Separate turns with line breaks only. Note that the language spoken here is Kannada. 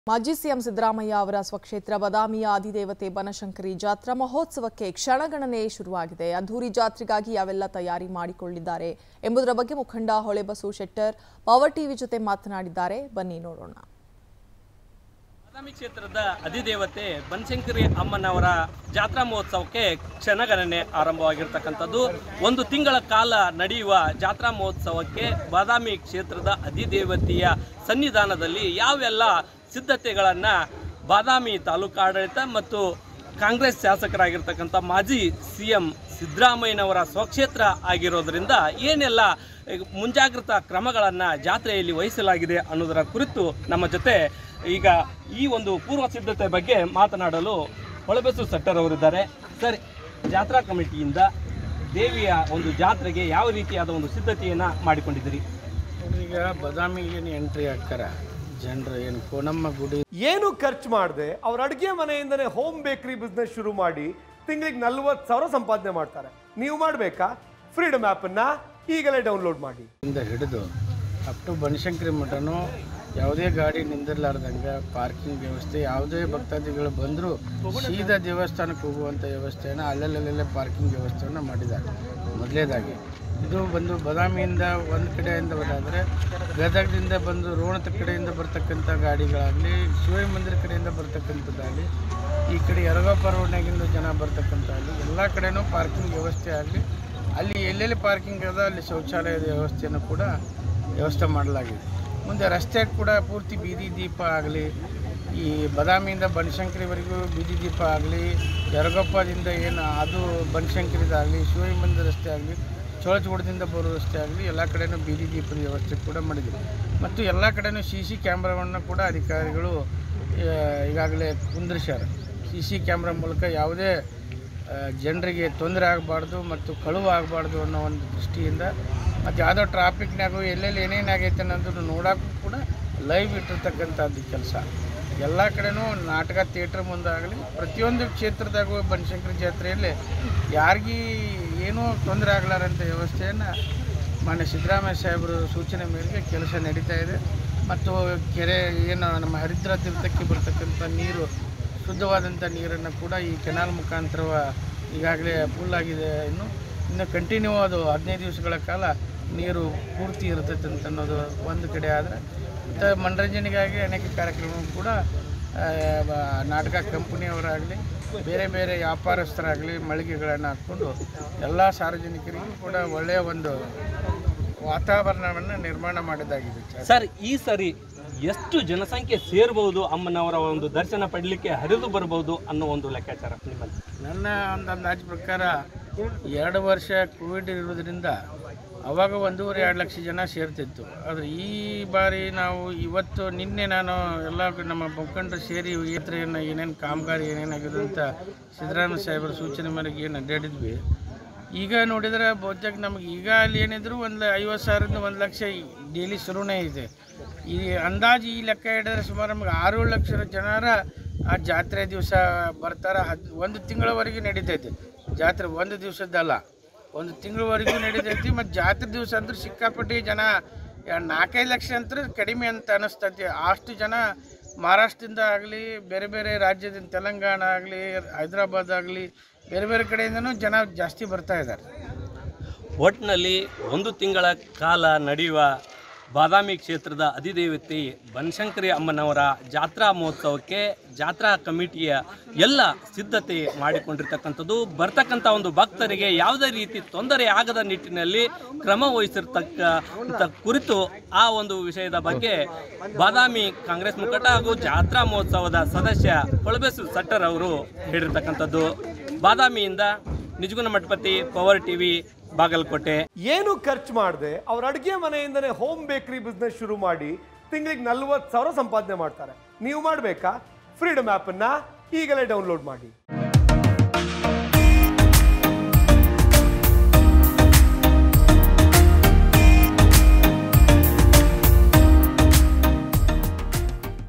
ಮಾಜಿ ಸಿಎಂ ಸಿದ್ದರಾಮಯ್ಯ ಅವರ ಸ್ವಕ್ಷೇತ್ರ ಬದಾಮಿಯ ಆದಿದೇವತೆ ಬನಶಂಕರಿ ಜಾತ್ರಾ ಮಹೋತ್ಸವಕ್ಕೆ ಕ್ಷಣಗಣನೆ ಶುರುವಾಗಿದೆ ಅದ್ದೂರಿ ಜಾತ್ರೆಗಾಗಿ ಯಾವೆಲ್ಲ ತಯಾರಿ ಮಾಡಿಕೊಂಡಿದ್ದಾರೆ ಎಂಬುದರ ಬಗ್ಗೆ ಮುಖಂಡ ಹೊಳೆಬಸು ಶೆಟ್ಟರ್ ಪವರ್ ಟಿವಿ ಜೊತೆ ಮಾತನಾಡಿದ್ದಾರೆ ಬನ್ನಿ ನೋಡೋಣ
ಬಾದಾಮಿ ಕ್ಷೇತ್ರದ ಅಧಿದೇವತೆ ಬನಶಂಕರಿ ಅಮ್ಮನವರ ಜಾತ್ರಾ ಮಹೋತ್ಸವಕ್ಕೆ ಕ್ಷಣಗಣನೆ ಆರಂಭವಾಗಿರ್ತಕ್ಕಂಥದ್ದು ಒಂದು ತಿಂಗಳ ಕಾಲ ನಡೆಯುವ ಜಾತ್ರಾ ಮಹೋತ್ಸವಕ್ಕೆ ಬಾದಾಮಿ ಕ್ಷೇತ್ರದ ಅಧಿದೇವತೆಯ ಸನ್ನಿಧಾನದಲ್ಲಿ ಯಾವೆಲ್ಲ ಸಿದ್ಧತೆಗಳನ್ನು ಬಾದಾಮಿ ತಾಲೂಕು ಆಡಳಿತ ಮತ್ತು ಕಾಂಗ್ರೆಸ್ ಶಾಸಕರಾಗಿರ್ತಕ್ಕಂಥ ಮಾಜಿ ಸಿ ಎಂ ಸಿದ್ದರಾಮಯ್ಯನವರ ಸ್ವಕ್ಷೇತ್ರ ಆಗಿರೋದ್ರಿಂದ ಏನೆಲ್ಲ ಈಗ ಮುಂಜಾಗ್ರತಾ ಕ್ರಮಗಳನ್ನು ಜಾತ್ರೆಯಲ್ಲಿ ವಹಿಸಲಾಗಿದೆ ಅನ್ನೋದರ ಕುರಿತು ನಮ್ಮ ಜೊತೆ ಈಗ ಈ ಒಂದು ಪೂರ್ವ ಸಿದ್ಧತೆ ಬಗ್ಗೆ ಮಾತನಾಡಲು ಹೊಳಬೆಸು ಸಟ್ಟರ್ ಅವರಿದ್ದಾರೆ ಸರ್ ಜಾತ್ರಾ ಕಮಿಟಿಯಿಂದ ದೇವಿಯ ಒಂದು ಜಾತ್ರೆಗೆ ಯಾವ ರೀತಿಯಾದ ಒಂದು ಸಿದ್ಧತೆಯನ್ನು ಮಾಡಿಕೊಂಡಿದ್ದೀರಿ
ಈಗ ಬದಾಮಿಗೆ ಏನು ಎಂಟ್ರಿ ಆಗ್ತಾರ ಜನರು ಏನು ಕೋನಮ್ಮ ಗುಡಿ
ಏನು ಖರ್ಚು ಮಾಡದೆ ಅವ್ರ ಅಡುಗೆ ಮನೆಯಿಂದನೇ ಹೋಮ್ ಬೇಕರಿ ಬಿಸ್ನೆಸ್ ಶುರು ಮಾಡಿ ತಿಂಗಳಿಗೆ ನಲ್ವತ್ತು ಸಾವಿರ ಸಂಪಾದನೆ ಮಾಡ್ತಾರೆ ನೀವು ಮಾಡಬೇಕಾ ಫ್ರೀಡಮ್ ಆ್ಯಪನ್ನು ಈಗಲೇ ಡೌನ್ಲೋಡ್ ಮಾಡಿ
ಇಂದ ಹಿಡಿದು ಅಪ್ ಟು ಬನಶಂಕರಿ ಮಠನು ಯಾವುದೇ ಗಾಡಿ ನಿಂದಿರ್ಲಾರ್ದಂಗೆ ಪಾರ್ಕಿಂಗ್ ವ್ಯವಸ್ಥೆ ಯಾವುದೇ ಭಕ್ತಾದಿಗಳು ಬಂದರೂ ಸೀದಾ ದೇವಸ್ಥಾನಕ್ಕೆ ಹೋಗುವಂಥ ವ್ಯವಸ್ಥೆಯನ್ನು ಅಲ್ಲಲ್ಲಲ್ಲೇ ಪಾರ್ಕಿಂಗ್ ವ್ಯವಸ್ಥೆಯನ್ನು ಮಾಡಿದ್ದಾರೆ ಮೊದಲೇದಾಗಿ ಇದು ಬಂದು ಬದಾಮಿಯಿಂದ ಒಂದು ಕಡೆಯಿಂದ ಬರೋದಾದರೆ ಗದಗದಿಂದ ಬಂದು ರೋಣದ ಕಡೆಯಿಂದ ಬರ್ತಕ್ಕಂಥ ಗಾಡಿಗಳಾಗಲಿ ಶಿವ ಮಂದಿರ ಕಡೆಯಿಂದ ಬರ್ತಕ್ಕಂಥದ್ದಾಗಲಿ ಈ ಕಡೆ ಯರಗೋಪ ರೋಡ್ನಾಗಿಂದ ಜನ ಬರ್ತಕ್ಕಂಥದ್ದಾಗಲಿ ಎಲ್ಲ ಕಡೆನೂ ಪಾರ್ಕಿಂಗ್ ವ್ಯವಸ್ಥೆ ಆಗಲಿ ಅಲ್ಲಿ ಎಲ್ಲೆಲ್ಲಿ ಪಾರ್ಕಿಂಗ್ ಅದ ಅಲ್ಲಿ ಶೌಚಾಲಯದ ವ್ಯವಸ್ಥೆಯನ್ನು ಕೂಡ ವ್ಯವಸ್ಥೆ ಮಾಡಲಾಗಿದೆ ಮುಂದೆ ರಸ್ತೆ ಕೂಡ ಪೂರ್ತಿ ಬೀದಿ ದೀಪ ಆಗಲಿ ಈ ಬದಾಮಿಯಿಂದ ಬನಶಂಕರಿವರೆಗೂ ಬೀದಿ ದೀಪ ಆಗಲಿ ಯರಗೊಪ್ಪದಿಂದ ಏನು ಅದು ಬನಶಂಕರಿದಾಗಲಿ ಶಿವ ಮಂದಿರ ರಸ್ತೆ ಆಗಲಿ ಚೋಳಚಗೋಡದಿಂದ ಬರೋ ರಸ್ತೆ ಆಗಲಿ ಎಲ್ಲ ಕಡೆನೂ ಬೀದಿ ದೀಪದ ವ್ಯವಸ್ಥೆ ಕೂಡ ಮಾಡಿದ್ದೀವಿ ಮತ್ತು ಎಲ್ಲ ಕಡೆನೂ ಸಿ ಸಿ ಕ್ಯಾಮ್ರಾವನ್ನು ಕೂಡ ಅಧಿಕಾರಿಗಳು ಆ, ಈಗಾಗಲೇ ಕುಂದಿರ್ಸ್ಯಾರ ಸಿ ಸಿ ಕ್ಯಾಮ್ರಾ ಮೂಲಕ ಯಾವುದೇ ಆ, ಜನರಿಗೆ ತೊಂದರೆ ಆಗಬಾರ್ದು ಮತ್ತು ಕಳುವು ಆಗಬಾರ್ದು ಅನ್ನೋ ಒಂದು ದೃಷ್ಟಿಯಿಂದ ಮತ್ತು ಯಾವುದೋ ಟ್ರಾಫಿಕ್ನಾಗೂ ಎಲ್ಲೆಲ್ಲಿ ಏನೇನು ಆಗೈತೆ ಅನ್ನೋದನ್ನು ನೋಡೋಕ್ಕೂ ಕೂಡ ಲೈವ್ ಇಟ್ಟಿರ್ತಕ್ಕಂಥದ್ದು ಕೆಲಸ ಎಲ್ಲ ಕಡೆನೂ ನಾಟಕ ಥಿಯೇಟ್ರ್ ಮುಂದಾಗಲಿ ಪ್ರತಿಯೊಂದು ಕ್ಷೇತ್ರದಾಗೂ ಬನಶಂಕರಿ ಜಾತ್ರೆಯಲ್ಲಿ ಯಾರಿಗೂ ಏನೂ ತೊಂದರೆ ಆಗಲಾರಂಥ ವ್ಯವಸ್ಥೆಯನ್ನು ಮಾನ್ಯ ಸಿದ್ದರಾಮಯ್ಯ ಸಾಹೇಬರು ಸೂಚನೆ ಮೇರೆಗೆ ಕೆಲಸ ನಡೀತಾ ಇದೆ ಮತ್ತು ಕೆರೆ ಏನು ನಮ್ಮ ಹರಿದ್ರ ತೀರ್ಥಕ್ಕೆ ಬರ್ತಕ್ಕಂಥ ನೀರು ಶುದ್ಧವಾದಂಥ ನೀರನ್ನು ಕೂಡ ಈ ಕೆನಾಲ್ ಮುಖಾಂತರ ಈಗಾಗಲೇ ಫುಲ್ ಆಗಿದೆ ಇನ್ನು ಇನ್ನು ಕಂಟಿನ್ಯೂ ಅದು ಹದಿನೈದು ದಿವಸಗಳ ಕಾಲ ನೀರು ಪೂರ್ತಿ ಇರ್ತೈತೆ ಅಂತ ಅನ್ನೋದು ಒಂದು ಕಡೆ ಆದರೆ ಮತ್ತು ಮನರಂಜನೆಗಾಗಿ ಅನೇಕ ಕಾರ್ಯಕ್ರಮ ಕೂಡ ಆ, ಬ- ನಾಟಕ ಕಂಪನಿಯವರಾಗಲಿ ಬೇರೆ ಬೇರೆ ವ್ಯಾಪಾರಸ್ಥರಾಗಲಿ ಮಳಿಗೆಗಳನ್ನು ಹಾಕ್ಕೊಂಡು ಎಲ್ಲ ಸಾರ್ವಜನಿಕರಿಗೂ ಕೂಡ ಒಳ್ಳೆಯ ಒಂದು ವಾತಾವರಣವನ್ನು ನಿರ್ಮಾಣ ಮಾಡಿದಾಗಿದೆ
ಸರ್ ಈ ಸರಿ ಎಷ್ಟು ಜನಸಂಖ್ಯೆ ಸೇರಬಹುದು ಅಮ್ಮನವರ ಒಂದು ದರ್ಶನ ಪಡಲಿಕ್ಕೆ ಹರಿದು ಬರಬಹುದು ಅನ್ನೋ ಒಂದು ಲೆಕ್ಕಾಚಾರ ನಿಮ್ಮಲ್ಲಿ
ನನ್ನ ಒಂದು ಅಂದಾಜು ಪ್ರಕಾರ ಎರಡು ವರ್ಷ ಕೋವಿಡ್ ಇರೋದ್ರಿಂದ ಅವಾಗ ಒಂದೂವರೆ ಎರಡು ಲಕ್ಷ ಜನ ಸೇರ್ತಿತ್ತು ಆದರೆ ಈ ಬಾರಿ ನಾವು ಇವತ್ತು ನಿನ್ನೆ ನಾನು ಎಲ್ಲ ನಮ್ಮ ಮುಖಂಡರು ಸೇರಿ ಯಾತ್ರೆಯನ್ನು ಏನೇನು ಕಾಮಗಾರಿ ಏನೇನಾಗಿದೆ ಅಂತ ಸಿದ್ದರಾಮಯ್ಯ ಸಾಹೇಬರ ಸೂಚನೆ ಮೇರೆಗೆ ಏನು ಅಡ್ಡಾಡಿದ್ವಿ ಈಗ ನೋಡಿದ್ರೆ ಬಹುತೇಕ ನಮಗೆ ಈಗ ಅಲ್ಲಿ ಏನಿದ್ರು ಒಂದು ಐವತ್ತು ಸಾವಿರದಿಂದ ಒಂದು ಲಕ್ಷ ಡೈಲಿ ಶುರುನೇ ಇದೆ ಈ ಅಂದಾಜು ಈ ಲೆಕ್ಕ ಹಿಡಿದ್ರೆ ಸುಮಾರು ನಮಗೆ ಆರು ಏಳು ಲಕ್ಷ ಜನರ ಆ ಜಾತ್ರೆ ದಿವಸ ಬರ್ತಾರೆ ಹದ್ ಒಂದು ತಿಂಗಳವರೆಗೆ ನಡೀತೈತೆ ಜಾತ್ರೆ ಒಂದು ದಿವಸದ್ದಲ್ಲ ಒಂದು ತಿಂಗಳವರೆಗೂ ನಡೀತೈತಿ ಮತ್ತು ಜಾತ್ರೆ ದಿವಸ ಅಂದ್ರೆ ಸಿಕ್ಕಾಪಟ್ಟಿ ಜನ ಯಾ- ನಾಲ್ಕೈದು ಲಕ್ಷ ಅಂತ ಕಡಿಮೆ ಅಂತ ಅನಿಸ್ತೈತಿ ಅಷ್ಟು ಜನ ಮಹಾರಾಷ್ಟ್ರದಿಂದ ಆಗಲಿ ಬೇರೆ ಬೇರೆ ರಾಜ್ಯದಿಂದ ತೆಲಂಗಾಣ ಆಗಲಿ ಹೈದರಾಬಾದ್ ಆಗಲಿ ಬೇರೆ ಬೇರೆ ಕಡೆಯಿಂದನೂ ಜನ ಜಾಸ್ತಿ ಬರ್ತಾ ಇದ್ದಾರೆ
ಒಟ್ಟಿನಲ್ಲಿ ಒಂದು ತಿಂಗಳ ಕಾಲ ನಡೆಯುವ ಬಾದಾಮಿ ಕ್ಷೇತ್ರದ ಅಧಿದೇವತೆ ಬನಶಂಕರಿ ಅಮ್ಮನವರ ಜಾತ್ರಾ ಮಹೋತ್ಸವಕ್ಕೆ ಜಾತ್ರಾ ಕಮಿಟಿಯ ಎಲ್ಲ ಸಿದ್ಧತೆ ಮಾಡಿಕೊಂಡಿರ್ತಕ್ಕಂಥದ್ದು ಬರ್ತಕ್ಕಂಥ ಒಂದು ಭಕ್ತರಿಗೆ ಯಾವುದೇ ರೀತಿ ತೊಂದರೆ ಆಗದ ನಿಟ್ಟಿನಲ್ಲಿ ಕ್ರಮ ವಹಿಸಿರ್ತಕ್ಕ ಕುರಿತು ಆ ಒಂದು ವಿಷಯದ ಬಗ್ಗೆ ಬಾದಾಮಿ ಕಾಂಗ್ರೆಸ್ ಮುಖಂಡ ಹಾಗೂ ಜಾತ್ರಾ ಮಹೋತ್ಸವದ ಸದಸ್ಯ ಕೊಳಬೇಸು ಸಟ್ಟರ್ ಅವರು ಹೇಳಿರ್ತಕ್ಕಂಥದ್ದು ಬಾದಾಮಿಯಿಂದ ನಿಜಗುಣ ಮಠಪತಿ ಪವರ್ ಟಿವಿ ಬಾಗಲಕೋಟೆ
ಏನು ಖರ್ಚು ಮಾಡದೆ ಅವ್ರ ಅಡುಗೆ ಮನೆಯಿಂದನೇ ಹೋಮ್ ಬೇಕರಿ ಬಿಸ್ನೆಸ್ ಶುರು ಮಾಡಿ ತಿಂಗಳಿಗೆ ನಲ್ವತ್ತು ಸಾವಿರ ಸಂಪಾದನೆ ಮಾಡ್ತಾರೆ ನೀವು ಮಾಡಬೇಕಾ ಫ್ರೀಡಮ್ ಆ್ಯಪನ್ನು ಈಗಲೇ ಡೌನ್ಲೋಡ್ ಮಾಡಿ